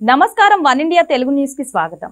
నమస్కారం one India Telugu news కి స్వాగతం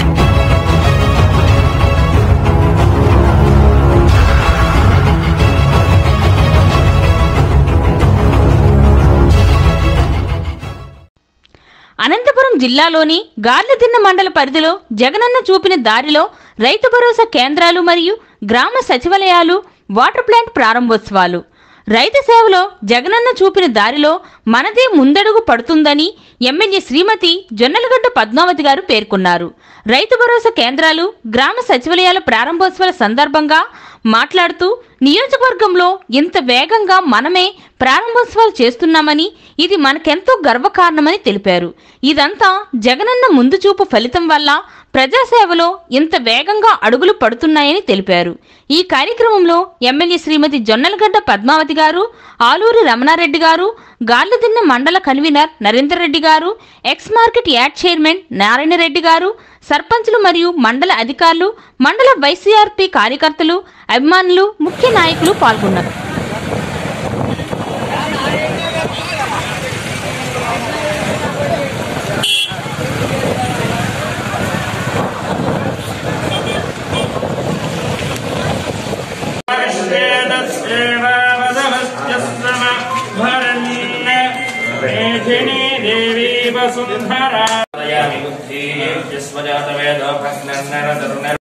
అనంతపురం జిల్లాలోని గార్లదిన్న మండల పరిధిలో జగనన్న చూపిన దారిలో రైతు భరోసా కేంద్రాలు మరియు గ్రామ సచివాలయాలు వాటర్ ప్లాంట్ ప్రారంభోత్సవాలు రైతు సేవలో జగనన్న చూపిన దారిలో మనదే ముందడుగు పడుతుందని ఎమ్మెల్యే శ్రీమతి జొన్నలగడ్డ పద్మావతి గారు పేర్కొన్నారు రైతు భరోసా కేంద్రాలు గ్రామ సచివాలయాల ప్రారంభోత్సవాల సందర్భంగా మాట్లాడుతూ నియోజకవర్గంలో ఇంత వేగంగా మనమే ప్రారంభోత్సవాలు చేస్తున్నామని ఇది మనకెంతో గర్వకారణమని తెలిపారు ఇదంతా జగనన్న ముందు చూపు ఫలితం వల్ల ప్రజాసేవలో ఇంత వేగంగా అడుగులు పడుతున్నాయని తెలిపారు ఈ కార్యక్రమంలో ఎమ్మెల్యే శ్రీమతి జొన్నలగడ్డ పద్మావతి గారు ఆలూరి రమణారెడ్డి గారు గార్లదిన్న మండల convener Narender Reddy garu ex market yard chairman Narayana Reddy garu సర్పంచులు మరియు మండల అధికారులు మండల వైసీఆర్పీ కార్యకర్తలు అభిమానులు ముఖ్య నాయకులు పాల్గొన్నారు मेधिनी देवी वसुन्धरा दयामि बुद्धिः यस्वजातवेदो भग्नर्नरतरुणर